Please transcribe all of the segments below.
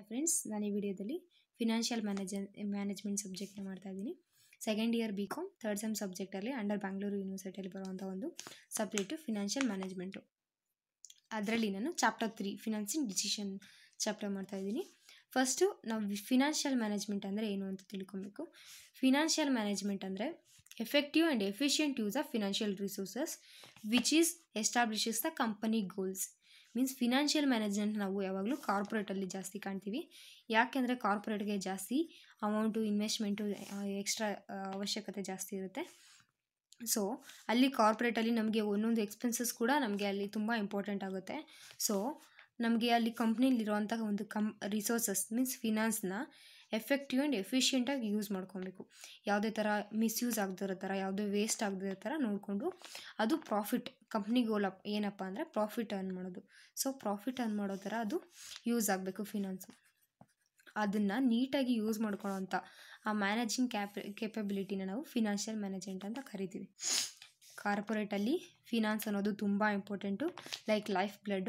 Friends ನಾನು ಈ ವಿಡಿಯೋದಲ್ಲಿ ಫಿನಾನ್ಷಿಯಲ್ ಮ್ಯಾನೇಜರ್ ಮ್ಯಾನೇಜ್ಮೆಂಟ್ ಸಬ್ಜೆಕ್ಟ್ನ ಮಾಡ್ತಾ ಇದ್ದೀನಿ second year B com third sem ಸಬ್ಜೆಕ್ಟಲ್ಲಿ ಅಂಡರ್ ಬ್ಯಾಂಗ್ಳೂರು ಯೂನಿವರ್ಸಿಟಿಯಲ್ಲಿ ಬರುವಂಥ ಒಂದು ಸಬ್ಜೆಕ್ಟು ಫಿನಾನ್ಷಿಯಲ್ ಮ್ಯಾನೇಜ್ಮೆಂಟು ಅದರಲ್ಲಿ ನಾನು chapter three financing decision chapter ಮಾಡ್ತಾ ಇದ್ದೀನಿ ಫಸ್ಟು ನಾವು ಫಿನಾನ್ಷಿಯಲ್ ಮ್ಯಾನೇಜ್ಮೆಂಟ್ ಅಂದರೆ ಏನು ಅಂತ ತಿಳ್ಕೊಬೇಕು ಫಿನಾನ್ಷಿಯಲ್ ಮ್ಯಾನೇಜ್ಮೆಂಟ್ ಅಂದರೆ effective and efficient use of financial resources which is establishes the company goals means financial management ನಾವು ಯಾವಾಗಲೂ ಕಾರ್ಪೊರೇಟಲ್ಲಿ ಜಾಸ್ತಿ ಕಾಣ್ತೀವಿ ಯಾಕೆಂದರೆ ಕಾರ್ಪೊರೇಟ್ಗೆ ಜಾಸ್ತಿ ಅಮೌಂಟು ಇನ್ವೆಸ್ಟ್ಮೆಂಟು ಎಕ್ಸ್ಟ್ರಾ ಅವಶ್ಯಕತೆ ಜಾಸ್ತಿ ಇರುತ್ತೆ ಸೊ ಅಲ್ಲಿ ಕಾರ್ಪೊರೇಟಲ್ಲಿ ನಮಗೆ ಒಂದೊಂದು ಎಕ್ಸ್ಪೆನ್ಸಸ್ ಕೂಡ ನಮಗೆ ಅಲ್ಲಿ ತುಂಬ ಇಂಪಾರ್ಟೆಂಟ್ ಆಗುತ್ತೆ ಸೊ ನಮಗೆ ಅಲ್ಲಿ ಕಂಪ್ನಿಲಿರುವಂತಹ ಒಂದು ಕಮ್ ರಿಸೋರ್ಸಸ್ ಮೀನ್ಸ್ ಫಿನಾನ್ಸ್ನ ಎಫೆಕ್ಟಿವ್ ಆ್ಯಂಡ್ ಎಫಿಷಿಯೆಂಟಾಗಿ ಯೂಸ್ ಮಾಡ್ಕೊಬೇಕು ಯಾವುದೇ ಥರ ಮಿಸ್ಯೂಸ್ ಆಗದಿರೋ ಥರ ಯಾವುದೇ ವೇಸ್ಟ್ ಆಗದಿರೋ ಥರ ನೋಡಿಕೊಂಡು ಅದು ಪ್ರಾಫಿಟ್ ಕಂಪ್ನಿ ಗೋಲ್ ಅಪ್ ಏನಪ್ಪ ಅಂದರೆ ಪ್ರಾಫಿಟ್ ಅರ್ನ್ ಮಾಡೋದು ಸೊ ಪ್ರಾಫಿಟ್ ಅರ್ನ್ ಮಾಡೋ ಥರ ಅದು ಯೂಸ್ ಆಗಬೇಕು ಫಿನಾನ್ಸು ಅದನ್ನು ನೀಟಾಗಿ ಯೂಸ್ ಮಾಡ್ಕೊಳ್ಳೋಂಥ ಆ ಮ್ಯಾನೇಜಿಂಗ್ ಕ್ಯಾಪ್ ಕೆಪಬಿಲಿಟಿನ ನಾವು ಫಿನಾನ್ಷಿಯಲ್ ಮ್ಯಾನೇಜ್ಮೆಂಟ್ ಅಂತ ಕರಿತೀವಿ ಕಾರ್ಪೊರೇಟಲ್ಲಿ ಫಿನಾನ್ಸ್ ಅನ್ನೋದು ತುಂಬ ಇಂಪಾರ್ಟೆಂಟು ಲೈಕ್ ಲೈಫ್ ಬ್ಲಡ್ಡು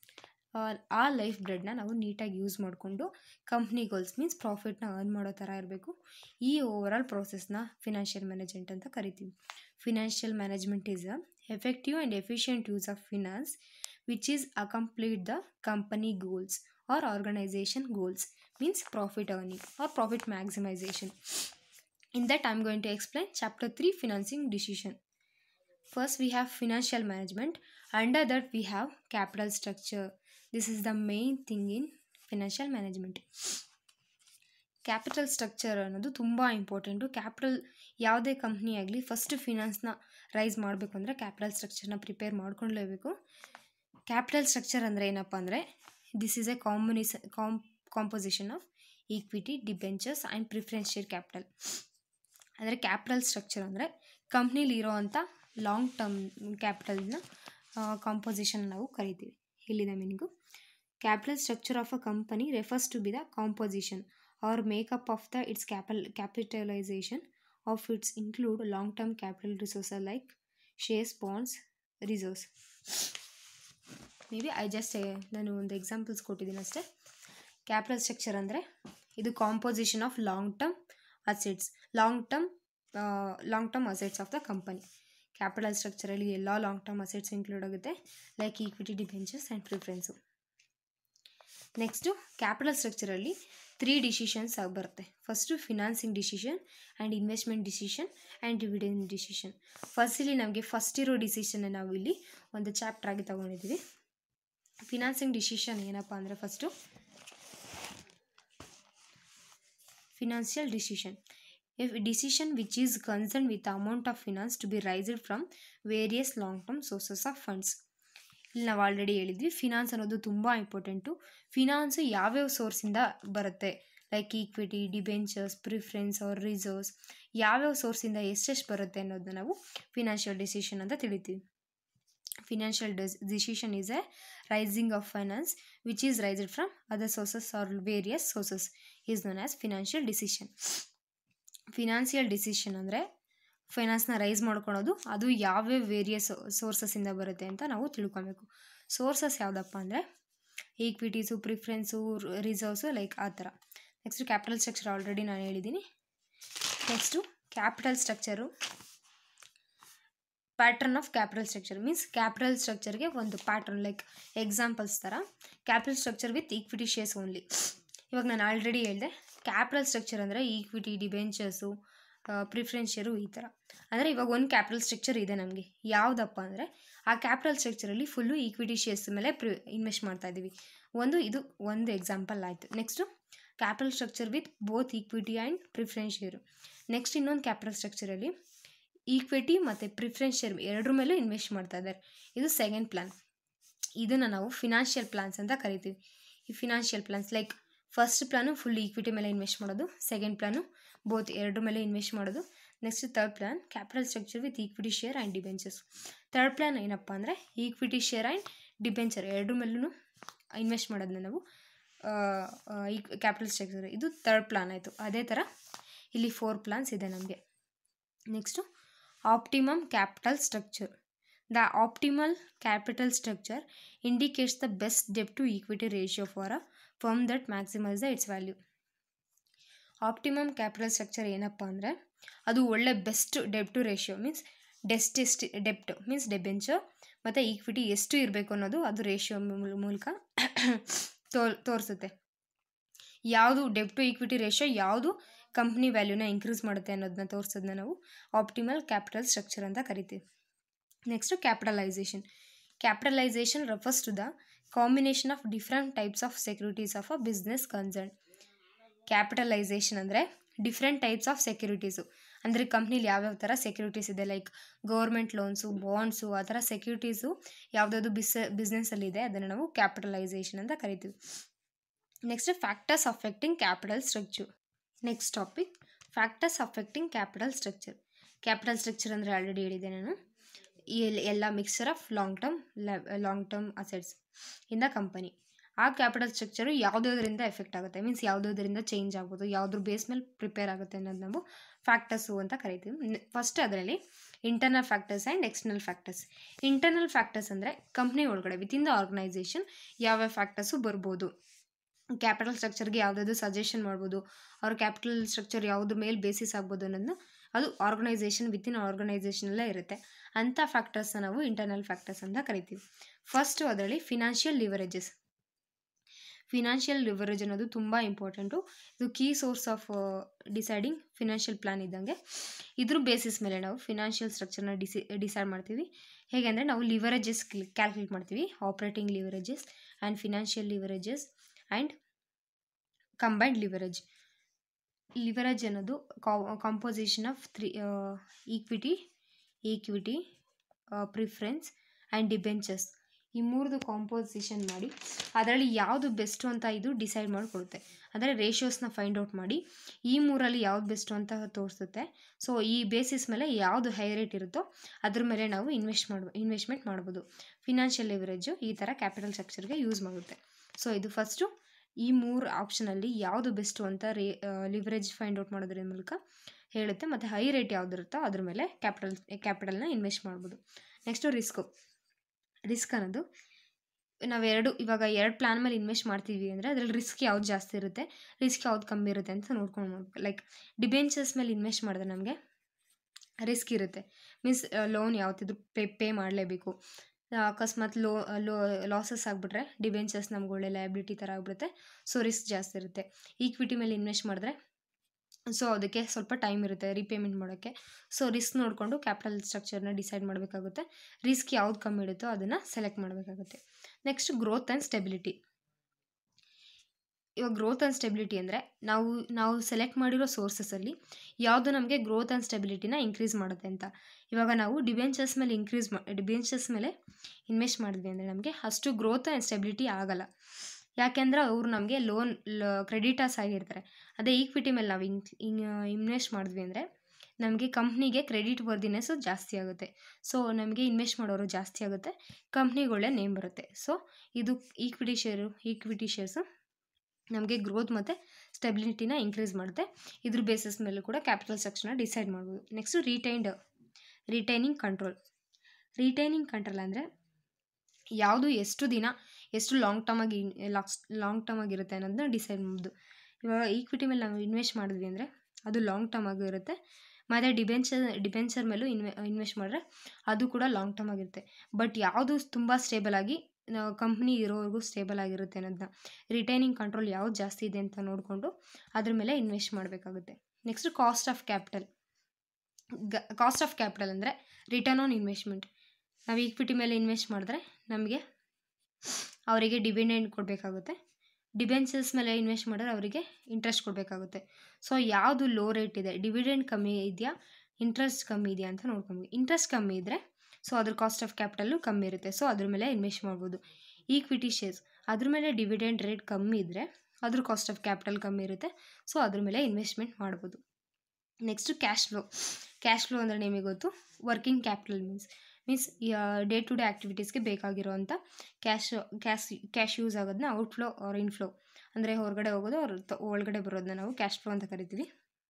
ಆ ಲೈಫ್ ಬ್ಲಡ್ನ ನಾವು ನೀಟಾಗಿ ಯೂಸ್ ಮಾಡಿಕೊಂಡು ಕಂಪ್ನಿ ಗೋಲ್ಸ್ ಮೀನ್ಸ್ ಪ್ರಾಫಿಟ್ನ ಅರ್ನ್ ಮಾಡೋ ಥರ ಇರಬೇಕು ಈ ಓವರ್ ಆಲ್ ಪ್ರೋಸೆಸ್ನ ಫಿನಾನ್ಷಿಯಲ್ ಮ್ಯಾನೇಜ್ಮೆಂಟ್ ಅಂತ ಕರಿತೀವಿ financial management is a effective and efficient use of finance which is accomplish the company goals or organisation goals means profit earning or profit maximization. In that, I'm going to explain chapter 3 financing decision. First, we have financial management. Under that, we have capital structure. This is the main thing in financial management. Capital structure ಅನ್ನೋದು ತುಂಬ important capital ಯಾವುದೇ company ಆಗಲಿ first ಫಿನಾನ್ಸ್ನ raise ಮಾಡಬೇಕು ಅಂದರೆ capital ಸ್ಟ್ರಕ್ಚರ್ನ prepare ಮಾಡ್ಕೊಳ್ಳೇಬೇಕು capital structure ಅಂದರೆ ಏನಪ್ಪ ಅಂದರೆ this is a combination com composition of equity debentures and preference share capital ಅಂದರೆ ಕ್ಯಾಪಿಟಲ್ ಸ್ಟ್ರಕ್ಚರ್ ಅಂದರೆ ಕಂಪ್ನಿಲಿ ಇರೋವಂಥ ಲಾಂಗ್ ಟರ್ಮ್ ಕ್ಯಾಪಿಟಲ್ನ ಕಾಂಪೊಸಿಷನ್ ನಾವು ಕರಿತೀವಿ ಇಲ್ಲಿದೆ meaning capital structure of a company refers to be the composition or makeup of the its capital capitalisation of its include long term capital resources like shares bonds reserves may be I just ನಾನು ಒಂದು examples ಕೊಟ್ಟಿದ್ದೀನಿ ಅಷ್ಟೇ capital structure ಅಂದರೆ ಇದು composition of long term assets long term long term assets of the company capital ಸ್ಟ್ರಕ್ಚರಲ್ಲಿ ಎಲ್ಲ long term assets include ಆಗುತ್ತೆ like equity debentures and preference next capital ಸ್ಟ್ರಕ್ಚರಲ್ಲಿ ತ್ರೀ ಡಿಸಿಷನ್ಸ್ ಆಗಿ ಬರುತ್ತೆ first financing decision and investment decision and dividend decision first ಇಲ್ಲಿ ನಮಗೆ first ಇರೋ ಡಿಸಿಷನ್ನ ನಾವು ಇಲ್ಲಿ ಒಂದು ಚಾಪ್ಟರ್ ಆಗಿ ತೊಗೊಂಡಿದ್ದೀವಿ ಫಿನಾನ್ಸಿಂಗ್ ಡಿಸಿಷನ್ ಏನಪ್ಪ ಅಂದರೆ first financial decision a decision which is concerned with the amount of finance to be raised from various long term sources of funds ಇಲ್ಲಿ ನಾವು ಆಲ್ರೆಡಿ ಹೇಳಿದ್ವಿ ಫಿನಾನ್ಸ್ ಅನ್ನೋದು ತುಂಬ ಇಂಪಾರ್ಟೆಂಟು ಫಿನಾನ್ಸು ಯಾವ್ಯಾವ ಸೋರ್ಸಿಂದ ಬರುತ್ತೆ like equity debentures preference or reserves ಯಾವ್ಯಾವ ಸೋರ್ಸಿಂದ ಎಷ್ಟೆಷ್ಟು ಬರುತ್ತೆ ಅನ್ನೋದನ್ನ ನಾವು ಫಿನಾನ್ಷಿಯಲ್ ಡಿಸಿಷನ್ ಅಂತ ತಿಳಿತೀವಿ financial dis decision is a raising of finance which is raised from other sources or various sources is known as financial decision financial decision ಅಂದರೆ ಫೈನಾನ್ಸ್ನ ರೈಸ್ ಮಾಡ್ಕೊಳೋದು ಅದು ಯಾವ್ಯಾವ ವೇರಿಯಸ್ ಸೋರ್ಸಸ್ಸಿಂದ ಬರುತ್ತೆ ಅಂತ ನಾವು ತಿಳ್ಕೊಬೇಕು ಸೋರ್ಸಸ್ ಯಾವುದಪ್ಪ ಅಂದರೆ ಈಕ್ವಿಟೀಸು ಪ್ರಿಫರೆನ್ಸು ರಿಸರ್ವ್ಸು ಲೈಕ್ ಆ ಥರ ನೆಕ್ಸ್ಟು ಕ್ಯಾಪಿಟಲ್ ಸ್ಟ್ರಕ್ಚರ್ ಆಲ್ರೆಡಿ ನಾನು ಹೇಳಿದ್ದೀನಿ next capital structure pattern of capital structure means capital ಸ್ಟ್ರಕ್ಚರ್ಗೆ ಒಂದು ಪ್ಯಾಟ್ರನ್ ಲೈಕ್ ಎಕ್ಸಾಂಪಲ್ಸ್ ಥರ capital structure with equity shares only ಇವಾಗ ನಾನು ಆಲ್ರೆಡಿ ಹೇಳಿದೆ ಕ್ಯಾಪಿಟಲ್ ಸ್ಟ್ರಕ್ಚರ್ ಅಂದರೆ ಈಕ್ವಿಟಿ ಡಿಬೆಂಚರ್ಸು ಪ್ರಿಫರೆನ್ಸ್ ಶೇರು ಈ ಥರ ಅಂದರೆ ಇವಾಗ ಒಂದು ಕ್ಯಾಪಿಟಲ್ ಸ್ಟ್ರಕ್ಚರ್ ಇದೆ ನಮಗೆ ಯಾವುದಪ್ಪ ಅಂದರೆ ಆ ಕ್ಯಾಪಿಟಲ್ ಸ್ಟ್ರಕ್ಚರಲ್ಲಿ ಫುಲ್ಲು ಈಕ್ವಿಟಿ ಶೇರ್ಸ್ ಮೇಲೆ ಪ್ರಿ ಇನ್ವೆಸ್ಟ್ ಮಾಡ್ತಾ ಇದ್ದೀವಿ ಒಂದು ಇದು ಒಂದು ಎಕ್ಸಾಂಪಲ್ ಆಯಿತು next capital structure with both equity and preference share next ಇನ್ನೊಂದು ಕ್ಯಾಪಿಟಲ್ ಸ್ಟ್ರಕ್ಚರಲ್ಲಿ ಈಕ್ವಿಟಿ ಮತ್ತು ಪ್ರಿಫರೆನ್ಸ್ ಶೇರ್ ಎರಡರ ಮೇಲೂ ಇನ್ವೆಸ್ಟ್ ಮಾಡ್ತಾ ಇದ್ದಾರೆ ಇದು ಸೆಕೆಂಡ್ ಪ್ಲ್ಯಾನ್ ಇದನ್ನು ನಾವು ಫಿನಾನ್ಷಿಯಲ್ ಪ್ಲಾನ್ಸ್ ಅಂತ ಕರಿತೀವಿ ಈ financial plans like first plan full equity ಮೇಲೆ ಇನ್ವೆಸ್ಟ್ ಮಾಡೋದು ಸೆಕೆಂಡ್ ಪ್ಲಾನು ಬೋತ್ ಎರಡರ ಮೇಲೆ ಇನ್ವೆಸ್ಟ್ ಮಾಡೋದು next third plan capital structure with equity share and debentures third plan ಏನಪ್ಪ ಅಂದರೆ ಈಕ್ವಿಟಿ ಶೇರ್ ಆ್ಯಂಡ್ ಡಿಬೆಂಚರ್ ಎರಡರ ಮೇಲೂ ಇನ್ವೆಸ್ಟ್ ಮಾಡೋದನ್ನ ನಾವು ಈ ಕ್ಯಾಪಿಟಲ್ ಸ್ಟ್ರಕ್ಚರ್ ಇದು ತರ್ಡ್ ಪ್ಲಾನ್ ಆಯಿತು ಅದೇ ಥರ ಇಲ್ಲಿ ಫೋರ್ ಪ್ಲಾನ್ಸ್ ಇದೆ ನಮಗೆ next optimum capital structure The optimal capital structure indicates the best debt to equity ratio for a firm that maximise the its value optimum capital structure ಏನಪ್ಪ ಅಂದರೆ ಅದು ಒಳ್ಳೆ best debt to ratio means ಡೆಸ್ಟ್ ಎಷ್ಟು ಡೆಪ್ಟ್ means ಡೆಬೆಂಚರ್ ಮತ್ತು equity ಎಷ್ಟು ಇರಬೇಕು ಅನ್ನೋದು ಅದು ರೇಷಿಯೋ ಮೂಲಕ ತೋರ್ ತೋರಿಸುತ್ತೆ ಯಾವುದು ಡೆಪ್ ಟು ಈಕ್ವಿಟಿ ರೇಷಿಯೋ ಯಾವುದು ಕಂಪ್ನಿ ವ್ಯಾಲ್ಯೂನ ಇನ್ಕ್ರೀಸ್ ಮಾಡುತ್ತೆ ಅನ್ನೋದನ್ನ ತೋರಿಸೋದನ್ನ ನಾವು ಆಪ್ಟಿಮಲ್ ಕ್ಯಾಪಿಟಲ್ ಸ್ಟ್ರಕ್ಚರ್ ಅಂತ ಕರಿತೀವಿ next capitalisation capitalisation refers to the combination of different types of securities of a business concern capitalisation ಅಂದರೆ ಡಿಫ್ರೆಂಟ್ ಟೈಪ್ಸ್ ಆಫ್ ಸೆಕ್ಯೂರಿಟೀಸು ಅಂದರೆ ಕಂಪ್ನೀಲಿ ಯಾವ್ಯಾವ ಥರ ಸೆಕ್ಯೂರಿಟೀಸ್ ಇದೆ ಲೈಕ್ ಗೌರ್ಮೆಂಟ್ ಲೋನ್ಸು ಬಾಂಡ್ಸು ಆ ಥರ ಸೆಕ್ಯೂರಿಟೀಸು ಯಾವುದಾದ್ರು ಬಿಸ್ ಬಿಸ್ನೆಸ್ಸಲ್ಲಿದೆ ಅದನ್ನು ನಾವು ಕ್ಯಾಪಿಟಲೈಸೇಷನ್ ಅಂತ ಕರಿತೀವಿ next factors affecting capital structure next topic factors affecting capital structure capital structure ಅಂದರೆ ಆಲ್ರೆಡಿ ಹೇಳಿದೆ ನಾನು ಎಲ್- ಎಲ್ಲ mixture of long term long term assets in the company ಆ ಕ್ಯಾಪಿಟಲ್ ಸ್ಟ್ರಕ್ಚರು ಯಾವುದೋದ್ರಿಂದ ಎಫೆಕ್ಟ್ ಆಗುತ್ತೆ ಮೀನ್ಸ್ ಯಾವುದೋದ್ರಿಂದ ಚೇಂಜ್ ಆಗ್ಬೋದು ಯಾವುದ್ರ ಬೇಸ್ ಮೇಲೆ ಪ್ರಿಪೇರ್ ಆಗುತ್ತೆ ಅನ್ನೋದು ನಾವು ಫ್ಯಾಕ್ಟರ್ಸು ಅಂತ ಕರಿತೀವಿ ಫಸ್ಟ್ ಅದರಲ್ಲಿ internal factors and external factors internal factors ಅಂದರೆ ಕಂಪ್ನಿ ಒಳಗಡೆ ವಿತಿನ್ ದ ಆರ್ಗನೈಸೇಷನ್ ಯಾವ್ಯಾವ ಫ್ಯಾಕ್ಟರ್ಸು ಬರ್ಬೋದು ಕ್ಯಾಪಿಟಲ್ ಸ್ಟ್ರಕ್ಚರ್ಗೆ ಯಾವುದಾದ್ರು ಸಜೆಷನ್ ಮಾಡ್ಬೋದು ಅವ್ರ ಕ್ಯಾಪಿಟಲ್ ಸ್ಟ್ರಕ್ಚರ್ ಯಾವ್ದ್ರ ಮೇಲೆ ಬೇಸಿಸ್ ಆಗ್ಬೋದು ಅನ್ನೋದನ್ನ ಅದು ಆರ್ಗನೈಸೇಷನ್ ವಿತಿನ್ ಆರ್ಗನೈಸೇಷನಲ್ಲೇ ಇರುತ್ತೆ ಅಂಥ ಫ್ಯಾಕ್ಟರ್ಸ್ನ ನಾವು ಇಂಟರ್ನಲ್ ಫ್ಯಾಕ್ಟರ್ಸ್ ಅಂತ ಕರಿತೀವಿ ಫಸ್ಟು ಅದರಲ್ಲಿ ಫಿನಾನ್ಷಿಯಲ್ ಲಿವರೇಜಸ್ ಫಿನಾನ್ಷಿಯಲ್ ಲಿವರೇಜ್ ಅನ್ನೋದು ತುಂಬ ಇಂಪಾರ್ಟೆಂಟು ಇದು key source of deciding financial plan ಇದ್ದಂಗೆ ಇದ್ರ ಬೇಸಿಸ್ ಮೇಲೆ ನಾವು ಫಿನಾನ್ಷಿಯಲ್ ಸ್ಟ್ರಕ್ಚರ್ನ ಡಿಸಿ ಡಿಸೈಡ್ ಮಾಡ್ತೀವಿ ಹೇಗೆ ಅಂದರೆ ನಾವು ಲಿವರೇಜಸ್ ಕ್ಯಾಲ್ಕುಲೇಟ್ ಮಾಡ್ತೀವಿ operating leverages and financial leverages and combined leverage leverage ಅನ್ನೋದು composition of three equity equity preference and debentures ಈ ಮೂರದು ಕಾಂಪೋಸಿಷನ್ ಮಾಡಿ ಅದರಲ್ಲಿ ಯಾವುದು ಬೆಸ್ಟು ಅಂತ ಇದು ಡಿಸೈಡ್ ಮಾಡಿಕೊಡುತ್ತೆ ಅಂದರೆ ರೇಷಿಯೋಸ್ನ ಫೈಂಡ್ ಔಟ್ ಮಾಡಿ ಈ ಮೂರಲ್ಲಿ ಯಾವ್ದು ಬೆಸ್ಟು ಅಂತ ತೋರಿಸುತ್ತೆ ಸೊ ಈ ಬೇಸಿಸ್ ಮೇಲೆ ಯಾವುದು ಹೈ ರೇಟ್ ಇರುತ್ತೋ ಅದ್ರ ಮೇಲೆ ನಾವು ಇನ್ವೆಸ್ಟ್ ಮಾಡ್ಬೋ ಇನ್ವೆಸ್ಟ್ಮೆಂಟ್ ಮಾಡ್ಬೋದು ಫಿನಾನ್ಷಿಯಲ್ ಲಿವರೇಜು ಈ ಥರ ಕ್ಯಾಪಿಟಲ್ ಸ್ಟ್ರಕ್ಚರ್ಗೆ ಯೂಸ್ ಮಾಡುತ್ತೆ ಸೊ ಇದು ಫಸ್ಟು ಈ ಮೂರು ಆಪ್ಷನಲ್ಲಿ ಯಾವುದು ಬೆಸ್ಟು ಅಂತ ರೇ ಲಿವರೇಜ್ ಫೈಂಡ್ ಔಟ್ ಮಾಡೋದ್ರ ಮೂಲಕ ಹೇಳುತ್ತೆ ಮತ್ತು ಹೈ ರೇಟ್ ಯಾವುದಿರುತ್ತೋ ಅದ್ರ ಮೇಲೆ ಕ್ಯಾಪಿಟಲ್ ಕ್ಯಾಪಿಟಲ್ನ ಇನ್ವೆಸ್ಟ್ ಮಾಡ್ಬೋದು ನೆಕ್ಸ್ಟು ರಿಸ್ಕು ರಿಸ್ಕ್ ಅನ್ನೋದು ನಾವೆರಡು ಇವಾಗ ಎರಡು ಪ್ಲ್ಯಾನ್ ಮೇಲೆ ಇನ್ವೆಸ್ಟ್ ಮಾಡ್ತೀವಿ ಅಂದರೆ ಅದರಲ್ಲಿ ರಿಸ್ಕ್ ಯಾವ್ದು ಜಾಸ್ತಿ ಇರುತ್ತೆ ರಿಸ್ಕ್ ಯಾವ್ದು ಕಮ್ಮಿ ಇರುತ್ತೆ ಅಂತ ನೋಡ್ಕೊಂಡು ಮಾಡ್ಬೇಕು ಲೈಕ್ ಡಿಬೆಂಚರ್ಸ್ ಮೇಲೆ ಇನ್ವೆಸ್ಟ್ ಮಾಡಿದ್ರೆ ನಮಗೆ ರಿಸ್ಕ್ ಇರುತ್ತೆ ಮೀನ್ಸ್ ಲೋನ್ ಯಾವತ್ತಿದ್ರು ಪೇ ಪೇ ಮಾಡಲೇಬೇಕು ಅಕಸ್ಮಾತ್ ಲೋ ಲೋ ಲಾಸಸ್ ಆಗಿಬಿಟ್ರೆ ಡಿಬೆಂಚರ್ಸ್ ನಮ್ಗೆ ಒಳ್ಳೆ ಲಯಬಿಲಿಟಿ ಥರ ಆಗಿಬಿಡುತ್ತೆ ಸೊ ರಿಸ್ಕ್ ಜಾಸ್ತಿ ಇರುತ್ತೆ ಈಕ್ವಿಟಿ ಮೇಲೆ ಇನ್ವೆಸ್ಟ್ ಮಾಡಿದ್ರೆ ಸೊ ಅದಕ್ಕೆ ಸ್ವಲ್ಪ ಟೈಮ್ ಇರುತ್ತೆ ರೀಪೇಮೆಂಟ್ ಮಾಡೋಕ್ಕೆ ಸೊ ರಿಸ್ಕ್ ನೋಡಿಕೊಂಡು ಕ್ಯಾಪಿಟಲ್ ಸ್ಟ್ರಕ್ಚರ್ನ ಡಿಸೈಡ್ ಮಾಡಬೇಕಾಗುತ್ತೆ ರಿಸ್ಕ್ ಯಾವ್ದು ಕಮ್ಮಿ ಇಡುತ್ತೋ ಅದನ್ನು ಸೆಲೆಕ್ಟ್ ಮಾಡಬೇಕಾಗುತ್ತೆ ನೆಕ್ಸ್ಟ್ ಗ್ರೋತ್ ಆ್ಯಂಡ್ ಸ್ಟೆಬಿಲಿಟಿ ಇವಾಗ ಗ್ರೋತ್ ಆ್ಯಂಡ್ ಸ್ಟೆಬಿಲಿಟಿ ಅಂದರೆ ನಾವು ನಾವು ಸೆಲೆಕ್ಟ್ ಮಾಡಿರೋ ಸೋರ್ಸಸಲ್ಲಿ ಯಾವುದು ನಮಗೆ ಗ್ರೋತ್ ಆ್ಯಂಡ್ ಸ್ಟೆಬಿಲಿಟಿನ ಇನ್ಕ್ರೀಸ್ ಮಾಡುತ್ತೆ ಅಂತ ಇವಾಗ ನಾವು ಡಿಬೆಂಚರ್ಸ್ ಮೇಲೆ ಇನ್ಕ್ರೀಸ್ ಮಾ ಡಿಬೆಂಚರ್ಸ್ ಮೇಲೆ ಇನ್ವೆಸ್ಟ್ ಮಾಡಿದ್ವಿ ಅಂದರೆ ನಮಗೆ ಅಷ್ಟು ಗ್ರೋತ್ ಆ್ಯಂಡ್ ಸ್ಟೆಬಿಲಿಟಿ ಆಗಲ್ಲ ಯಾಕೆಂದರೆ ಅವರು ನಮಗೆ ಲೋನ್ ಕ್ರೆಡಿಟರ್ಸ್ ಆಗಿರ್ತಾರೆ ಅದೇ ಈಕ್ವಿಟಿ ಮೇಲೆ ನಾವು ಇನ್ ಇನ್ವೆಸ್ಟ್ ಮಾಡಿದ್ವಿ ಅಂದರೆ ನಮಗೆ ಕಂಪ್ನಿಗೆ ಕ್ರೆಡಿಟ್ ವರ್ದಿನೆಸ್ಸು ಜಾಸ್ತಿ ಆಗುತ್ತೆ ಸೊ ನಮಗೆ ಇನ್ವೆಸ್ಟ್ ಮಾಡೋರು ಜಾಸ್ತಿ ಆಗುತ್ತೆ ಕಂಪ್ನಿಗೆ ಒಳ್ಳೆ ನೇಮ್ ಬರುತ್ತೆ ಸೊ ಇದು ಈಕ್ವಿಟಿ ಶೇರು ಈಕ್ವಿಟಿ ಶೇರ್ಸು ನಮಗೆ ಗ್ರೋತ್ ಮತ್ತು ಸ್ಟೆಬಿಲಿಟಿನ ಇನ್ಕ್ರೀಸ್ ಮಾಡುತ್ತೆ ಇದ್ರ ಬೇಸಿಸ್ ಮೇಲೂ ಕೂಡ ಕ್ಯಾಪಿಟಲ್ ಸ್ಟ್ರಕ್ಚರ್ನ ಡಿಸೈಡ್ ಮಾಡ್ಬೋದು next retained retaining control retaining control ಅಂದರೆ ಯಾವುದು ಎಷ್ಟು ದಿನ ಎಷ್ಟು ಲಾಂಗ್ ಟರ್ಮ್ ಆಗಿ ಲಾಕ್ಸ್ ಲಾಂಗ್ ಟರ್ಮ್ ಆಗಿರುತ್ತೆ ಅನ್ನೋದನ್ನ ಡಿಸೈಡ್ ಮಾಡ್ಬೋದು ಇವಾಗ ಈಕ್ವಿಟಿ ಮೇಲೆ ನಾವು ಇನ್ವೆಸ್ಟ್ ಮಾಡಿದ್ವಿ ಅಂದರೆ ಅದು ಲಾಂಗ್ ಟರ್ಮ್ ಆಗಿರುತ್ತೆ ಮತ್ತು ಡಿಬೆಂಚರ್ ಡಿಬೆಂಚರ್ ಮೇಲೂ ಇನ್ವೆ ಇನ್ವೆಸ್ಟ್ ಮಾಡಿದ್ರೆ ಅದು ಕೂಡ ಲಾಂಗ್ ಟರ್ಮ್ ಆಗಿರುತ್ತೆ ಬಟ್ ಯಾವುದು ತುಂಬ ಸ್ಟೇಬಲ್ ಆಗಿ ಕಂಪ್ನಿ ಇರೋವರೆಗೂ ಸ್ಟೇಬಲ್ ಆಗಿರುತ್ತೆ ಅನ್ನೋದನ್ನ ರಿಟೈನಿಂಗ್ ಕಂಟ್ರೋಲ್ ಯಾವ್ದು ಜಾಸ್ತಿ ಇದೆ ಅಂತ ನೋಡಿಕೊಂಡು ಅದ್ರ ಮೇಲೆ ಇನ್ವೆಸ್ಟ್ ಮಾಡಬೇಕಾಗುತ್ತೆ ನೆಕ್ಸ್ಟ್ ಕಾಸ್ಟ್ ಆಫ್ ಕ್ಯಾಪಿಟಲ್ ಗ ಕಾಸ್ಟ್ ಆಫ್ ಕ್ಯಾಪಿಟಲ್ ಅಂದರೆ ರಿಟರ್ನ್ ಆನ್ ಇನ್ವೆಸ್ಟ್ಮೆಂಟ್ ನಾವು ಈಕ್ವಿಟಿ ಮೇಲೆ ಇನ್ವೆಸ್ಟ್ ಮಾಡಿದ್ರೆ ನಮಗೆ ಅವರಿಗೆ ಡಿವಿಡೆಂಡ್ ಕೊಡಬೇಕಾಗುತ್ತೆ ಡಿಬೆಂಚರ್ಸ್ ಮೇಲೆ ಇನ್ವೆಸ್ಟ್ ಮಾಡಿದ್ರೆ ಅವರಿಗೆ ಇಂಟ್ರೆಸ್ಟ್ ಕೊಡಬೇಕಾಗುತ್ತೆ ಸೊ ಯಾವುದು ಲೋ ರೇಟ್ ಇದೆ ಡಿವಿಡೆಂಡ್ ಕಮ್ಮಿ ಇದೆಯಾ ಇಂಟ್ರೆಸ್ಟ್ ಕಮ್ಮಿ ಇದೆಯಾ ಅಂತ ನೋಡ್ಕೊಬೇಕು ಇಂಟ್ರೆಸ್ಟ್ ಕಮ್ಮಿ ಇದ್ದರೆ ಸೊ ಅದ್ರ ಕಾಸ್ಟ್ ಆಫ್ ಕ್ಯಾಪಿಟಲ್ಲು ಕಮ್ಮಿ ಇರುತ್ತೆ ಸೊ ಅದ್ರ ಮೇಲೆ ಇನ್ವೆಸ್ಟ್ ಮಾಡ್ಬೋದು ಈಕ್ವಿಟಿ ಶೇರ್ಸ್ ಅದ್ರ ಮೇಲೆ ಡಿವಿಡೆಂಡ್ ರೇಟ್ ಕಮ್ಮಿ ಇದ್ದರೆ ಅದ್ರ ಕಾಸ್ಟ್ ಆಫ್ ಕ್ಯಾಪಿಟಲ್ ಕಮ್ಮಿ ಇರುತ್ತೆ ಸೊ ಅದ್ರ ಮೇಲೆ ಇನ್ವೆಸ್ಟ್ಮೆಂಟ್ ಮಾಡ್ಬೋದು next cash flow cash flow ಅಂದರೆ ನಿಮಗೆ ಗೊತ್ತು working capital means means day to day ಆ್ಯಕ್ಟಿವಿಟೀಸ್ಗೆ ಬೇಕಾಗಿರೋವಂಥ ಕ್ಯಾಶ್ ಕ್ಯಾಶ್ ಕ್ಯಾಶ್ ಯೂಸ್ ಆಗೋದನ್ನ ಔಟ್ಫ್ಲೋ ಆರ್ ಇನ್ಫ್ಲೋ ಅಂದರೆ ಹೊರಗಡೆ ಹೋಗೋದು ಅವ್ರ ಒಳಗಡೆ ಬರೋದನ್ನ ನಾವು ಕ್ಯಾಶ್ ಫ್ಲೋ ಅಂತ ಕರಿತೀವಿ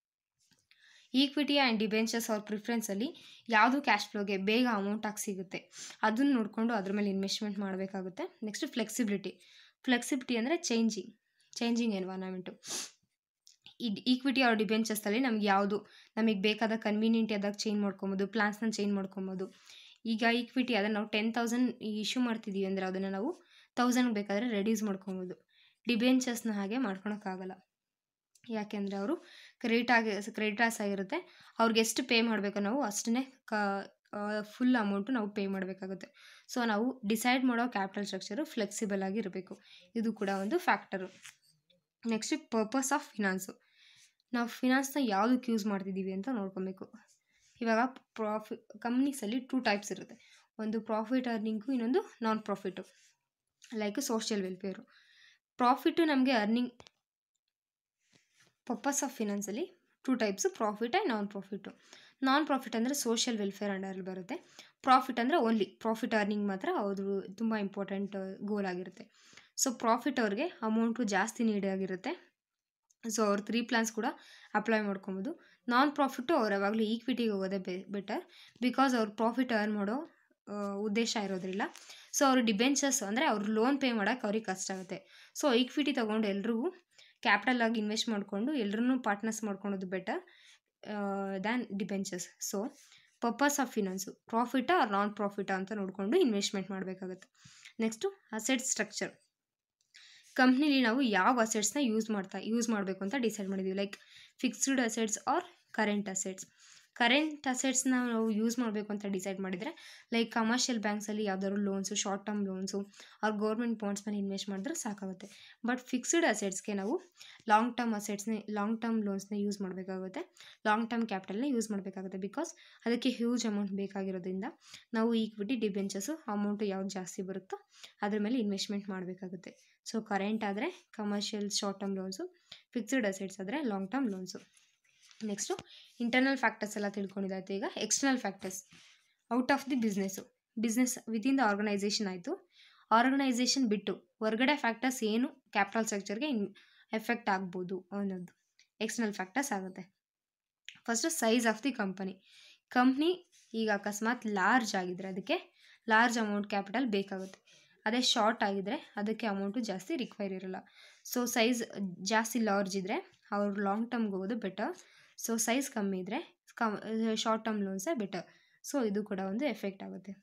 ಈಕ್ವಿಟಿ ಆ್ಯಂಡ್ ಡಿಬೆಂಚರ್ಸ್ ಅವ್ರ ಪ್ರಿಫರೆನ್ಸಲ್ಲಿ ಯಾವುದು ಕ್ಯಾಶ್ ಫ್ಲೋಗೆ ಬೇಗ ಅಮೌಂಟ್ ಆಗಿ ಸಿಗುತ್ತೆ ಅದನ್ನು ನೋಡಿಕೊಂಡು ಅದ್ರ ಮೇಲೆ ಇನ್ವೆಸ್ಟ್ಮೆಂಟ್ ಮಾಡಬೇಕಾಗುತ್ತೆ ನೆಕ್ಸ್ಟ್ ಫ್ಲೆಕ್ಸಿಬಿಲಿಟಿ ಫ್ಲೆಕ್ಸಿಬಿಲಿಟಿ ಅಂದರೆ ಚೇಂಜಿಂಗ್ ಚೇಂಜಿಂಗ್ ಎನ್ವೈರನ್ಮೆಂಟು ಈ ಈಕ್ವಿಟಿ ಆರ್ ಡಿಬೆಂಚರ್ಸಲ್ಲಿ ನಮ್ಗೆ ಯಾವುದು ನಮಗೆ ಬೇಕಾದ ಕನ್ವೀನಿಯಂಟ್ ಆದಾಗ ಚೇಂಜ್ ಮಾಡ್ಕೊಬೋದು ಪ್ಲಾನ್ಸ್ನ ಚೇಂಜ್ ಮಾಡ್ಕೊಬೋದು ಈಗ ಈಕ್ವಿಟಿ ಅದನ್ನು ನಾವು ಟೆನ್ ತೌಸಂಡ್ ಇಶ್ಯೂ ಮಾಡ್ತಿದ್ದೀವಿ ಅಂದರೆ ಅದನ್ನು ನಾವು ತೌಸಂಡ್ ಬೇಕಾದರೆ ರೆಡ್ಯೂಸ್ ಮಾಡ್ಕೊಬೋದು ಡಿಬೆಂಚರ್ಸ್ನ ಹಾಗೆ ಮಾಡ್ಕೊಳಕ್ಕಾಗಲ್ಲ ಯಾಕೆಂದರೆ ಅವರು ಕ್ರೆಡಿಟ್ ಆಗಿ ಕ್ರೆಡಿಟರ್ಸ್ ಆಗಿರುತ್ತೆ ಅವ್ರಿಗೆ ಎಷ್ಟು ಪೇ ಮಾಡಬೇಕು ನಾವು ಅಷ್ಟನ್ನೇ ಕ ಫುಲ್ ಅಮೌಂಟು ನಾವು ಪೇ ಮಾಡಬೇಕಾಗುತ್ತೆ ಸೊ ನಾವು ಡಿಸೈಡ್ ಮಾಡೋ ಕ್ಯಾಪಿಟಲ್ ಸ್ಟ್ರಕ್ಚರು ಫ್ಲೆಕ್ಸಿಬಲ್ ಆಗಿರಬೇಕು ಇದು ಕೂಡ ಒಂದು factor next purpose of finance ನಾವು ಫಿನಾನ್ಸ್ನ ಯಾವುದಕ್ಕೆ ಯೂಸ್ ಮಾಡ್ತಿದ್ದೀವಿ ಅಂತ ನೋಡ್ಕೊಬೇಕು ಇವಾಗ ಪ್ರಾಫಿ ಕಂಪ್ನೀಸಲ್ಲಿ ಟೂ ಟೈಪ್ಸ್ ಇರುತ್ತೆ ಒಂದು ಪ್ರಾಫಿಟ್ ಅರ್ನಿಂಗು ಇನ್ನೊಂದು non profit like social welfare profit ನಮಗೆ ಅರ್ನಿಂಗ್ ಪರ್ಪಸ್ ಆಫ್ ಫಿನಾನ್ಸಲ್ಲಿ two types profit and non profit non profit ಅಂದರೆ ಸೋಷಿಯಲ್ ವೆಲ್ಫೇರ್ ಅಂಡರಲ್ಲಿ ಬರುತ್ತೆ ಪ್ರಾಫಿಟ್ ಅಂದರೆ ಓನ್ಲಿ ಪ್ರಾಫಿಟ್ ಅರ್ನಿಂಗ್ ಮಾತ್ರ ಅದು ತುಂಬ ಇಂಪಾರ್ಟೆಂಟ್ ಗೋಲ್ ಆಗಿರುತ್ತೆ ಸೊ ಪ್ರಾಫಿಟ್ ಅವ್ರಿಗೆ ಅಮೌಂಟು ಜಾಸ್ತಿ ನೀಡಾಗಿರುತ್ತೆ ಸೊ ಅವ್ರು ತ್ರೀ ಪ್ಲಾನ್ಸ್ ಕೂಡ ಅಪ್ಲೈ ಮಾಡ್ಕೊಬೋದು ನಾನ್ ಪ್ರಾಫಿಟ್ಟು ಅವ್ರು ಯಾವಾಗಲೂ ಈಕ್ವಿಟಿಗೆ ಹೋಗೋದೇ ಬೆ ಬೆಟರ್ ಬಿಕಾಸ್ ಅವ್ರು ಪ್ರಾಫಿಟ್ ಅರ್ನ್ ಮಾಡೋ ಉದ್ದೇಶ ಇರೋದ್ರಿಲ್ಲ ಸೊ ಅವರು ಡಿಬೆಂಚರ್ಸ್ ಅಂದರೆ ಅವ್ರು ಲೋನ್ ಪೇ ಮಾಡೋಕ್ಕೆ ಅವ್ರಿಗೆ ಕಷ್ಟ ಆಗುತ್ತೆ ಸೊ ಈಕ್ವಿಟಿ ತೊಗೊಂಡು ಎಲ್ರಿಗೂ ಕ್ಯಾಪಿಟಲ್ ಆಗಿ ಇನ್ವೆಸ್ಟ್ ಮಾಡಿಕೊಂಡು ಎಲ್ಲರೂ ಪಾರ್ಟ್ನರ್ಸ್ ಮಾಡ್ಕೊಳೋದು better than debentures so purpose of finance ಪ್ರಾಫಿಟಾ ಆರ್ ನಾನ್ ಪ್ರಾಫಿಟಾ ಅಂತ ನೋಡಿಕೊಂಡು ಇನ್ವೆಸ್ಟ್ಮೆಂಟ್ ಮಾಡಬೇಕಾಗುತ್ತೆ ನೆಕ್ಸ್ಟು ಅಸೆಟ್ ಸ್ಟ್ರಕ್ಚರ್ ಕಂಪ್ನಿಲಿ ನಾವು ಯಾವ ಅಸೆಟ್ಸ್ನ ಯೂಸ್ ಮಾಡ್ತಾ ಯೂಸ್ ಮಾಡಬೇಕು ಅಂತ ಡಿಸೈಡ್ ಮಾಡಿದ್ದೀವಿ like fixed assets or current assets current ಅಸೆಟ್ಸ್ನ ನಾವು ಯೂಸ್ ಮಾಡಬೇಕು ಅಂತ ಡಿಸೈಡ್ ಮಾಡಿದರೆ ಲೈಕ್ ಕಮರ್ಷಿಯಲ್ ಬ್ಯಾಂಕ್ಸಲ್ಲಿ ಯಾವ್ದಾದ್ರು ಲೋನ್ಸು ಶಾರ್ಟ್ ಟರ್ಮ್ ಲೋನ್ಸು ಅವ್ರ ಗೌರ್ಮೆಂಟ್ ಬಾಂಡ್ಸ್ ಮೇಲೆ ಇನ್ವೆಸ್ಟ್ ಮಾಡಿದ್ರೆ ಸಾಕಾಗುತ್ತೆ ಬಟ್ ಫಿಕ್ಸ್ಡ್ ಅಸೆಟ್ಸ್ಗೆ ನಾವು ಲಾಂಗ್ ಟರ್ಮ್ ಅಸೆಟ್ಸ್ನ ಲಾಂಗ್ ಟರ್ಮ್ ಲೋನ್ಸ್ನ ಯೂಸ್ ಮಾಡಬೇಕಾಗುತ್ತೆ ಲಾಂಗ್ ಟರ್ಮ್ ಕ್ಯಾಪಿಟಲ್ನ ಯೂಸ್ ಮಾಡಬೇಕಾಗುತ್ತೆ ಬಿಕಾಸ್ ಅದಕ್ಕೆ ಹ್ಯೂಜ್ ಅಮೌಂಟ್ ಬೇಕಾಗಿರೋದ್ರಿಂದ ನಾವು ಈಕ್ವಿಟಿ ಡಿಬೆಂಚರ್ಸು ಅಮೌಂಟು ಯಾವ್ದು ಜಾಸ್ತಿ ಬರುತ್ತೋ ಅದ್ರ ಮೇಲೆ ಇನ್ವೆಸ್ಟ್ಮೆಂಟ್ ಮಾಡಬೇಕಾಗುತ್ತೆ ಸೊ ಕರೆಂಟ್ ಆದರೆ commercial short term loans fixed assets ಆದರೆ long term loans next internal factors ಎಲ್ಲ ತಿಳ್ಕೊಂಡಿದ್ದಾಯ್ತು ಈಗ external factors out of the business business within the organisation ಆಯಿತು ಆರ್ಗನೈಸೇಷನ್ ಬಿಟ್ಟು ಹೊರಗಡೆ ಫ್ಯಾಕ್ಟರ್ಸ್ ಏನು ಕ್ಯಾಪಿಟಲ್ ಸ್ಟ್ರಕ್ಚರ್ಗೆ ಇನ್ ಎಫೆಕ್ಟ್ ಆಗ್ಬೋದು ಅನ್ನೋದು ಎಕ್ಸ್ಟರ್ನಲ್ ಫ್ಯಾಕ್ಟರ್ಸ್ ಆಗುತ್ತೆ first size of the company company ಈಗ ಅಕಸ್ಮಾತ್ ಲಾರ್ಜ್ ಆಗಿದ್ರೆ ಅದಕ್ಕೆ ಲಾರ್ಜ್ ಅಮೌಂಟ್ ಕ್ಯಾಪಿಟಲ್ ಬೇಕಾಗುತ್ತೆ ಅದೇ ಶಾರ್ಟ್ ಆಗಿದ್ರೆ ಅದಕ್ಕೆ ಅಮೌಂಟು ಜಾಸ್ತಿ ರಿಕ್ವೈರ್ ಇರೋಲ್ಲ ಸೊ ಸೈಜ್ ಜಾಸ್ತಿ ಲಾರ್ಜ್ ಇದ್ದರೆ ಅವ್ರು ಲಾಂಗ್ ಟರ್ಮ್ಗೆ ಹೋಗೋದು ಬೆಟರ್ ಸೊ ಸೈಜ್ ಕಮ್ಮಿ ಇದ್ದರೆ ಕಮ್ ಶಾರ್ಟ್ ಟರ್ಮ್ ಲೋನ್ಸೇ ಬೆಟರ್ ಸೊ ಇದು ಕೂಡ ಒಂದು ಎಫೆಕ್ಟ್ ಆಗುತ್ತೆ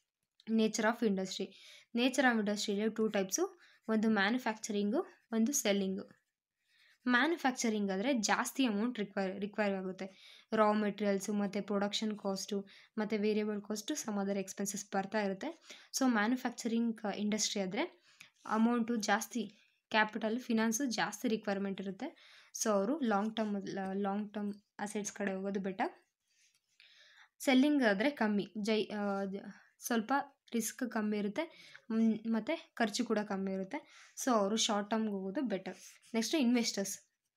nature of industry nature of ಇಂಡಸ್ಟ್ರಿಯಲ್ಲಿ ಟೂ ಟೈಪ್ಸು ಒಂದು ಮ್ಯಾನುಫ್ಯಾಕ್ಚರಿಂಗು ಒಂದು ಸೆಲ್ಲಿಂಗು ಮ್ಯಾನುಫ್ಯಾಕ್ಚರಿಂಗ್ ಆದರೆ ಜಾಸ್ತಿ ಅಮೌಂಟ್ ರಿಕ್ವೈರ್ ರಿಕ್ವೈರ್ ಆಗುತ್ತೆ ರಾ ಮೆಟೀರಿಯಲ್ಸು ಮತ್ತು ಪ್ರೊಡಕ್ಷನ್ ಕಾಸ್ಟು ಮತ್ತು variable cost some other expenses ಬರ್ತಾ ಇರುತ್ತೆ ಸೊ ಮ್ಯಾನುಫ್ಯಾಕ್ಚರಿಂಗ್ ಇಂಡಸ್ಟ್ರಿ ಆದರೆ ಅಮೌಂಟು ಜಾಸ್ತಿ ಕ್ಯಾಪಿಟಲ್ ಫಿನಾನ್ಸು ಜಾಸ್ತಿ ರಿಕ್ವೈರ್ಮೆಂಟ್ ಇರುತ್ತೆ ಸೊ ಅವರು long term long term assets ಕಡೆ ಹೋಗೋದು ಬೆಟರ್ ಸೆಲ್ಲಿಂಗ್ ಆದರೆ ಕಮ್ಮಿ ಜೈ ಸ್ವಲ್ಪ ರಿಸ್ಕ್ ಕಮ್ಮಿ ಇರುತ್ತೆ ಮತ್ತು ಖರ್ಚು ಕೂಡ ಕಮ್ಮಿ ಇರುತ್ತೆ ಸೊ ಅವರು ಶಾರ್ಟ್ ಟರ್ಮ್ಗೆ ಹೋಗೋದು ಬೆಟರ್ ನೆಕ್ಸ್ಟು ಇನ್ವೆಸ್ಟರ್ಸ್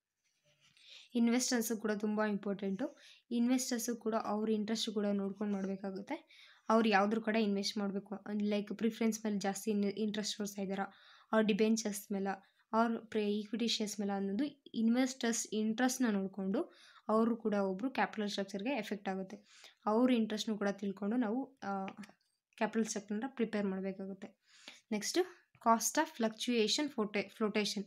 ಇನ್ವೆಸ್ಟರ್ಸು ಕೂಡ ತುಂಬ ಇಂಪಾರ್ಟೆಂಟು ಇನ್ವೆಸ್ಟರ್ಸು ಕೂಡ ಅವ್ರ ಇಂಟ್ರೆಸ್ಟ್ ಕೂಡ ನೋಡ್ಕೊಂಡು ಮಾಡಬೇಕಾಗುತ್ತೆ ಅವ್ರು ಯಾವುದ್ರ ಕಡೆ ಇನ್ವೆಸ್ಟ್ ಮಾಡಬೇಕು ಲೈಕ್ ಪ್ರಿಫರೆನ್ಸ್ ಮೇಲೆ ಜಾಸ್ತಿ ಇಂಟ್ರೆಸ್ಟ್ ತೋರಿಸ್ತಾ ಇದ್ದಾರಾ ಅವ್ರ ಡಿಬೆಂಚರ್ಸ್ ಮೇಲೆ ಅವ್ರ ಪ್ರೇ ಈಕ್ವಿಟಿ ಶೇರ್ಸ್ ಮೇಲೆ ಅನ್ನೋದು ಇನ್ವೆಸ್ಟರ್ಸ್ ಇಂಟ್ರೆಸ್ಟ್ನ ನೋಡಿಕೊಂಡು ಅವರು ಕೂಡ ಒಬ್ಬರು ಕ್ಯಾಪಿಟಲ್ ಸ್ಟ್ರಕ್ಚರ್ಗೆ ಎಫೆಕ್ಟ್ ಆಗುತ್ತೆ ಅವ್ರ ಇಂಟ್ರೆಸ್ಟ್ನು ಕೂಡ ತಿಳ್ಕೊಂಡು ನಾವು ಕ್ಯಾಪಿಟಲ್ ಸ್ಟ್ರಕ್ಚರ್ನ ಪ್ರಿಪೇರ್ ಮಾಡಬೇಕಾಗುತ್ತೆ ನೆಕ್ಸ್ಟು ಕಾಸ್ಟ್ ಆಫ್ ಫ್ಲಕ್ಚುಯೇಷನ್ ಫೋಟೆ ಫ್ಲೋಟೇಷನ್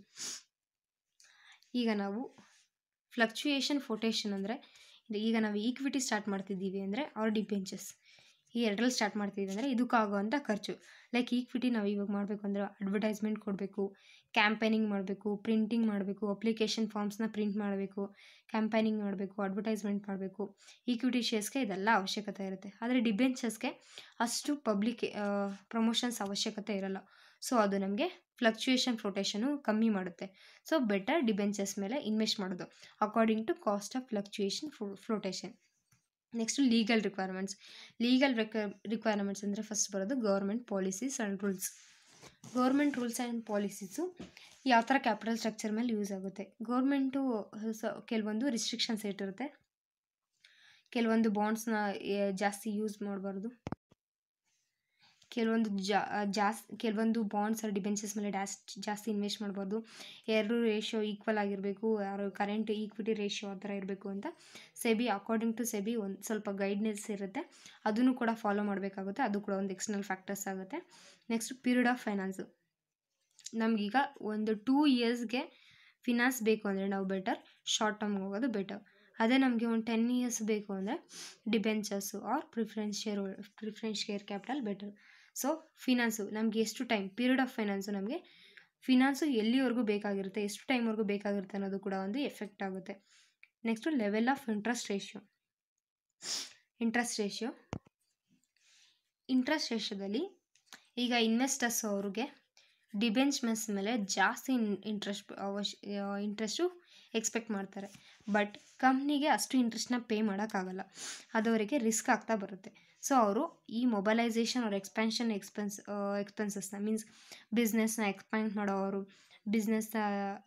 ಈಗ ನಾವು ಫ್ಲಕ್ಚುಯೇಷನ್ ಫೋಟೇಷನ್ ಅಂದರೆ ಈಗ ನಾವು ಈಕ್ವಿಟಿ ಸ್ಟಾರ್ಟ್ ಮಾಡ್ತಿದ್ದೀವಿ ಅಂದರೆ ಅವ್ರ ಡಿಬೆಂಚರ್ಸ್ ಈ ಎರಡರಲ್ಲಿ ಸ್ಟಾರ್ಟ್ ಮಾಡ್ತಿದ್ದೀವಿ ಅಂದರೆ ಇದಕ್ಕಾಗುವಂಥ ಖರ್ಚು ಲೈಕ್ ಈಕ್ವಿಟಿ ನಾವು ಇವಾಗ ಮಾಡಬೇಕು ಅಂದರೆ ಅಡ್ವರ್ಟೈಸ್ಮೆಂಟ್ ಕೊಡಬೇಕು ಕ್ಯಾಂಪೇನಿಂಗ್ ಮಾಡಬೇಕು ಪ್ರಿಂಟಿಂಗ್ ಮಾಡಬೇಕು ಅಪ್ಲಿಕೇಶನ್ ಫಾರ್ಮ್ಸ್ನ ಪ್ರಿಂಟ್ ಮಾಡಬೇಕು ಕ್ಯಾಂಪೇನಿಂಗ್ ಮಾಡಬೇಕು ಅಡ್ವರ್ಟೈಸ್ಮೆಂಟ್ ಮಾಡಬೇಕು ಈಕ್ವಿಟಿ ಶೇರ್ಸ್ಗೆ ಇದೆಲ್ಲ ಅವಶ್ಯಕತೆ ಇರುತ್ತೆ ಆದರೆ ಡಿಬೆಂಚರ್ಸ್ಗೆ ಅಷ್ಟು ಪಬ್ಲಿಕ್ ಪ್ರಮೋಷನ್ಸ್ ಅವಶ್ಯಕತೆ ಇರಲ್ಲ ಸೊ ಅದು ನಮಗೆ ಫ್ಲಕ್ಚುಯೇಷನ್ ಫ್ಲೋಟೇಷನು ಕಮ್ಮಿ ಮಾಡುತ್ತೆ ಸೊ ಬೆಟರ್ ಡಿಬೆಂಚರ್ಸ್ ಮೇಲೆ ಇನ್ವೆಸ್ಟ್ ಮಾಡೋದು according to cost of fluctuation flotation next legal requirements legal require requirements ಅಂದರೆ ಫಸ್ಟ್ ಬರೋದು government policies and rules government rules and policies ಯಾವ ಥರ ಕ್ಯಾಪಿಟಲ್ ಸ್ಟ್ರಕ್ಚರ್ ಮೇಲೆ ಯೂಸ್ ಆಗುತ್ತೆ ಗೌರ್ಮೆಂಟು ಸ ಕೆಲವೊಂದು ರಿಸ್ಟ್ರಿಕ್ಷನ್ಸ್ ಇಟ್ಟಿರುತ್ತೆ ಕೆಲವೊಂದು ಬಾಂಡ್ಸ್ನ ಜಾಸ್ತಿ ಯೂಸ್ ಮಾಡಬಾರ್ದು ಕೆಲವೊಂದು ಜಾ ಜಾಸ್ತಿ ಕೆಲವೊಂದು ಬಾಂಡ್ಸ್ ಡಿಬೆಂಚರ್ಸ್ ಮೇಲೆ ಡ್ಯಾಸ್ ಜಾಸ್ತಿ ಇನ್ವೆಸ್ಟ್ ಮಾಡ್ಬೋದು ಎರಡು ರೇಷಿಯೋ ಈಕ್ವಲ್ ಆಗಿರಬೇಕು ಯಾರು ಕರೆಂಟ್ ಈಕ್ವಿಟಿ ರೇಷಿಯೋ ಆ ಥರ ಇರಬೇಕು ಅಂತ ಸೆಬಿ ಅಕಾರ್ಡಿಂಗ್ ಟು ಸೆಬಿ ಒಂದು ಸ್ವಲ್ಪ ಗೈಡ್ನೆಸ್ ಇರುತ್ತೆ ಅದನ್ನು ಕೂಡ ಫಾಲೋ ಮಾಡಬೇಕಾಗುತ್ತೆ ಅದು ಕೂಡ ಒಂದು ಎಕ್ಸ್ಟರ್ನಲ್ ಫ್ಯಾಕ್ಟರ್ಸ್ ಆಗುತ್ತೆ ನೆಕ್ಸ್ಟ್ ಪೀರಿಯಡ್ ಆಫ್ ಫೈನಾನ್ಸು ನಮಗೀಗ ಒಂದು ಟೂ ಇಯರ್ಸ್ಗೆ ಫಿನಾನ್ಸ್ ಬೇಕು ಅಂದರೆ ನಾವು ಬೆಟರ್ ಶಾರ್ಟ್ ಟರ್ಮ್ಗೆ ಹೋಗೋದು ಬೆಟರ್ ಅದೇ ನಮಗೆ ಒಂದು ಟೆನ್ ಇಯರ್ಸ್ ಬೇಕು ಅಂದರೆ debentures or preference share preference share capital better so finance ನಮಗೆ ಎಷ್ಟು ಟೈಮ್ ಪೀರಿಯಡ್ ಆಫ್ ಫೈನಾನ್ಸು ನಮಗೆ ಫಿನಾನ್ಸು ಎಲ್ಲಿವರೆಗೂ ಬೇಕಾಗಿರುತ್ತೆ ಎಷ್ಟು ಟೈಮ್ವರೆಗೂ ಬೇಕಾಗಿರುತ್ತೆ ಅನ್ನೋದು ಕೂಡ ಒಂದು ಎಫೆಕ್ಟ್ ಆಗುತ್ತೆ next level of interest ratio interest ratio interest ರೇಷಿಯೋದಲ್ಲಿ ಈಗ ಇನ್ವೆಸ್ಟರ್ಸ್ ಅವ್ರಿಗೆ ಡಿಬೆಂಚ್ಮೆನ್ಸ್ ಮೇಲೆ ಜಾಸ್ತಿ ಇಂಟ್ರೆಸ್ಟ್ ಅವಶ್ಯ ಇಂಟ್ರೆಸ್ಟು ಎಕ್ಸ್ಪೆಕ್ಟ್ ಮಾಡ್ತಾರೆ ಬಟ್ ಕಂಪ್ನಿಗೆ ಅಷ್ಟು ಇಂಟ್ರೆಸ್ಟ್ನ ಪೇ ಮಾಡೋಕ್ಕಾಗಲ್ಲ ಅದು ಅವರಿಗೆ ರಿಸ್ಕ್ ಆಗ್ತಾ ಬರುತ್ತೆ ಸೊ ಅವರು ಈ ಮೊಬಲೈಸೇಷನ್ ಅವ್ರ ಎಕ್ಸ್ಪ್ಯಾನ್ಷನ್ ಎಕ್ಸ್ಪೆನ್ಸ್ ಎಕ್ಸ್ಪೆನ್ಸಸ್ನ ಮೀನ್ಸ್ ಬಿಸ್ನೆಸ್ನ ಎಕ್ಸ್ಪ್ಯಾಂಡ್ ಮಾಡೋರು ಬಿಸ್ನೆಸ್ನ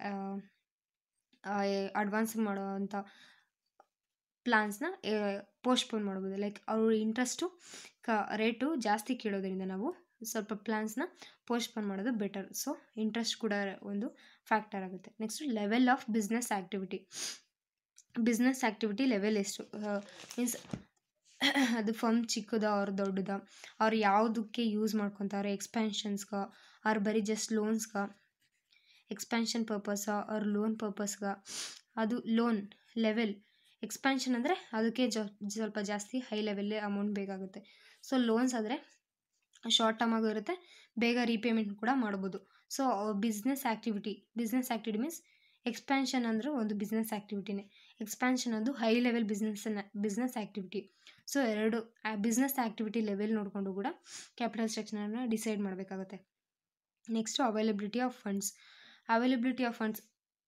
ಅಡ್ವಾನ್ಸ್ ಮಾಡೋವಂಥ ಪ್ಲಾನ್ಸ್ನ ಪೋಸ್ಟ್ಪೋನ್ ಮಾಡ್ಬೋದು ಲೈಕ್ ಅವ್ರ ಇಂಟ್ರೆಸ್ಟು ಕ ರೇಟು ಜಾಸ್ತಿ ಕೇಳೋದ್ರಿಂದ ನಾವು ಸ್ವಲ್ಪ ಪ್ಲಾನ್ಸ್ನ ಪೋಸ್ಟ್ಪೋನ್ ಮಾಡೋದು ಬೆಟರ್ ಸೊ ಇಂಟ್ರೆಸ್ಟ್ ಕೂಡ ಒಂದು ಫ್ಯಾಕ್ಟರ್ ಆಗುತ್ತೆ next level of business activity business activity level ಎಷ್ಟು ಮೀನ್ಸ್ ಅದು ಫರ್ಮ್ ಚಿಕ್ಕದ ಅವ್ರ ದೊಡ್ಡದ ಅವ್ರು ಯಾವುದಕ್ಕೆ ಯೂಸ್ ಮಾಡ್ಕೊತಾರೆ ಎಕ್ಸ್ಪ್ಯಾನ್ಷನ್ಸ್ಗೆ ಅವ್ರು ಬರೀ ಜಸ್ಟ್ ಲೋನ್ಸ್ಗೆ ಎಕ್ಸ್ಪ್ಯಾನ್ಷನ್ ಪರ್ಪಸ ಅವ್ರ ಲೋನ್ ಪರ್ಪಸ್ಗೆ ಅದು ಲೋನ್ ಲೆವೆಲ್ ಎಕ್ಸ್ಪ್ಯಾನ್ಷನ್ ಅಂದರೆ ಅದಕ್ಕೆ ಜ ಸ್ವಲ್ಪ ಜಾಸ್ತಿ ಹೈ ಲೆವೆಲ್ಲೇ ಅಮೌಂಟ್ ಬೇಕಾಗುತ್ತೆ ಸೊ ಲೋನ್ಸ್ ಆದರೆ ಶಾರ್ಟ್ ಟರ್ಮ್ ಆಗು ಇರುತ್ತೆ ಬೇಗ ರೀಪೇಮೆಂಟ್ ಕೂಡ ಮಾಡ್ಬೋದು so business activity business activity means expansion ಅಂದರೆ ಒಂದು ಬಿಸ್ನೆಸ್ ಆ್ಯಕ್ಟಿವಿಟಿನೇ ಎಕ್ಸ್ಪ್ಯಾನ್ಷನ್ ಅದು ಹೈ ಲೆವೆಲ್ ಬಿಸ್ನೆಸ್ಸನ್ನು ಬಿಸ್ನೆಸ್ ಆ್ಯಕ್ಟಿವಿಟಿ ಸೊ ಎರಡು ಬಿಸ್ನೆಸ್ ಆ್ಯಕ್ಟಿವಿಟಿ ಲೆವೆಲ್ ನೋಡಿಕೊಂಡು ಕೂಡ ಕ್ಯಾಪಿಟಲ್ ಸ್ಟ್ರಕ್ಚರನ್ನು ಡಿಸೈಡ್ ಮಾಡಬೇಕಾಗುತ್ತೆ next availability of funds availability of funds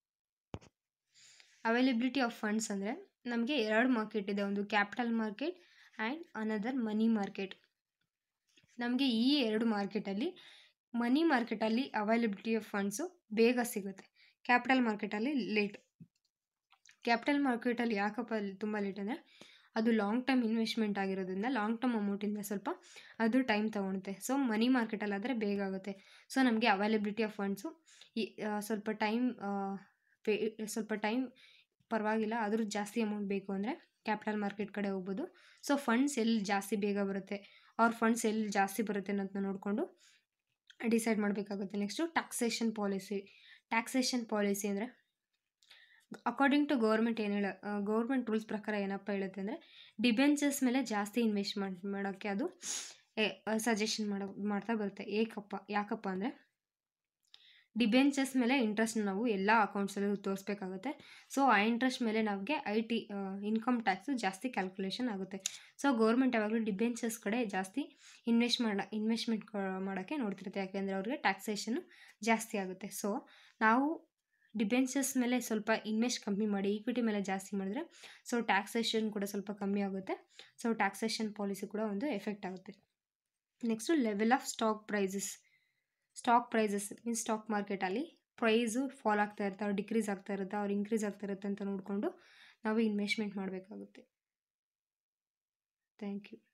availability of funds ಅಂದರೆ ನಮಗೆ ಎರಡು ಮಾರ್ಕೆಟ್ ಇದೆ ಒಂದು capital market and another money market ನಮಗೆ ಈ ಎರಡು ಮಾರ್ಕೆಟಲ್ಲಿ ಮನಿ ಮಾರ್ಕೆಟಲ್ಲಿ ಅವೈಲಬಿಲಿಟಿ ಆಫ್ ಫಂಡ್ಸು ಬೇಗ ಸಿಗುತ್ತೆ ಕ್ಯಾಪಿಟಲ್ ಮಾರ್ಕೆಟಲ್ಲಿ ಲೇಟ್ ಕ್ಯಾಪಿಟಲ್ ಮಾರ್ಕೆಟಲ್ಲಿ ಯಾಕಪ್ಪ ತುಂಬ ಲೇಟ್ ಅಂದರೆ ಅದು ಲಾಂಗ್ ಟರ್ಮ್ ಇನ್ವೆಸ್ಟ್ಮೆಂಟ್ ಆಗಿರೋದ್ರಿಂದ ಲಾಂಗ್ ಟರ್ಮ್ ಅಮೌಂಟಿಂದ ಸ್ವಲ್ಪ ಅದು ಟೈಮ್ ತೊಗೊಳುತ್ತೆ ಸೊ ಮನಿ ಮಾರ್ಕೆಟಲ್ಲಾದರೆ ಬೇಗ ಆಗುತ್ತೆ ಸೊ ನಮಗೆ ಅವೈಲಬಿಲಿಟಿ ಆಫ್ ಫಂಡ್ಸು ಈ ಸ್ವಲ್ಪ ಟೈಮ್ ಪೇ ಸ್ವಲ್ಪ ಟೈಮ್ ಪರವಾಗಿಲ್ಲ ಆದರೂ ಜಾಸ್ತಿ ಅಮೌಂಟ್ ಬೇಕು ಅಂದರೆ ಕ್ಯಾಪಿಟಲ್ ಮಾರ್ಕೆಟ್ ಕಡೆ ಹೋಗ್ಬೋದು ಸೊ ಫಂಡ್ಸ್ ಎಲ್ಲಿ ಜಾಸ್ತಿ ಬೇಗ ಬರುತ್ತೆ ಅವ್ರ ಫಂಡ್ಸ್ ಎಲ್ಲಿ ಜಾಸ್ತಿ ಬರುತ್ತೆ ಅನ್ನೋದನ್ನ ನೋಡಿಕೊಂಡು ಡಿಸೈಡ್ ಮಾಡಬೇಕಾಗುತ್ತೆ next taxation policy taxation policy ಅಂದರೆ ಅಕಾರ್ಡಿಂಗ್ ಟು ಗೌರ್ಮೆಂಟ್ ಏನು ಹೇಳ ಗೌರ್ಮೆಂಟ್ ರೂಲ್ಸ್ ಪ್ರಕಾರ ಏನಪ್ಪ ಹೇಳುತ್ತೆ ಅಂದರೆ ಡಿಬೆಂಚರ್ಸ್ ಮೇಲೆ ಜಾಸ್ತಿ ಇನ್ವೆಸ್ಟ್ಮೆಂಟ್ ಮಾಡೋಕ್ಕೆ ಅದು ಸಜೆಷನ್ ಮಾಡೋ ಮಾಡ್ತಾ ಬರುತ್ತೆ ಏಕಪ್ಪ ಯಾಕಪ್ಪ ಅಂದರೆ ಡಿಬೆಂಚರ್ಸ್ ಮೇಲೆ ಇಂಟ್ರೆಸ್ಟ್ ನಾವು ಎಲ್ಲ ಅಕೌಂಟ್ಸಲ್ಲೂ ತೋರಿಸ್ಬೇಕಾಗುತ್ತೆ ಸೊ ಆ ಇಂಟ್ರೆಸ್ಟ್ ಮೇಲೆ ನಮಗೆ ಐ ಟಿ ಇನ್ಕಮ್ ಟ್ಯಾಕ್ಸು ಜಾಸ್ತಿ ಕ್ಯಾಲ್ಕುಲೇಷನ್ ಆಗುತ್ತೆ ಸೊ ಗೌರ್ಮೆಂಟ್ ಯಾವಾಗಲೂ ಡಿಬೆಂಚರ್ಸ್ ಕಡೆ ಜಾಸ್ತಿ ಇನ್ವೆಸ್ಟ್ ಮಾಡ ಇನ್ವೆಸ್ಟ್ಮೆಂಟ್ ಮಾಡೋಕ್ಕೆ ನೋಡ್ತಿರುತ್ತೆ ಯಾಕೆಂದರೆ ಅವ್ರಿಗೆ ಟ್ಯಾಕ್ಸೇಷನ್ನು ಜಾಸ್ತಿ ಆಗುತ್ತೆ ಸೊ ನಾವು ಡಿಬೆಂಚರ್ಸ್ ಮೇಲೆ ಸ್ವಲ್ಪ ಇನ್ವೆಸ್ಟ್ ಕಮ್ಮಿ ಮಾಡಿ ಈಕ್ವಿಟಿ ಮೇಲೆ ಜಾಸ್ತಿ ಮಾಡಿದ್ರೆ ಸೊ ಟ್ಯಾಕ್ಸೇಷನ್ ಕೂಡ ಸ್ವಲ್ಪ ಕಮ್ಮಿ ಆಗುತ್ತೆ ಸೊ ಟ್ಯಾಕ್ಸೇಷನ್ ಪಾಲಿಸಿ ಕೂಡ ಒಂದು ಎಫೆಕ್ಟ್ ಆಗುತ್ತೆ next level of stock prices stock prices means stock ಮಾರ್ಕೆಟಲ್ಲಿ ಪ್ರೈಸು ಫಾಲ್ ಆಗ್ತಾ ಇರುತ್ತೆ ಅವ್ರು ಡಿಕ್ರೀಸ್ ಆಗ್ತಾ ಇರುತ್ತೆ ಅವ್ರು ಇನ್ಕ್ರೀಸ್ ಆಗ್ತಾ ಇರುತ್ತೆ ಅಂತ ನೋಡಿಕೊಂಡು ನಾವು ಇನ್ವೆಸ್ಟ್ಮೆಂಟ್ ಮಾಡಬೇಕಾಗುತ್ತೆ ಥ್ಯಾಂಕ್ ಯು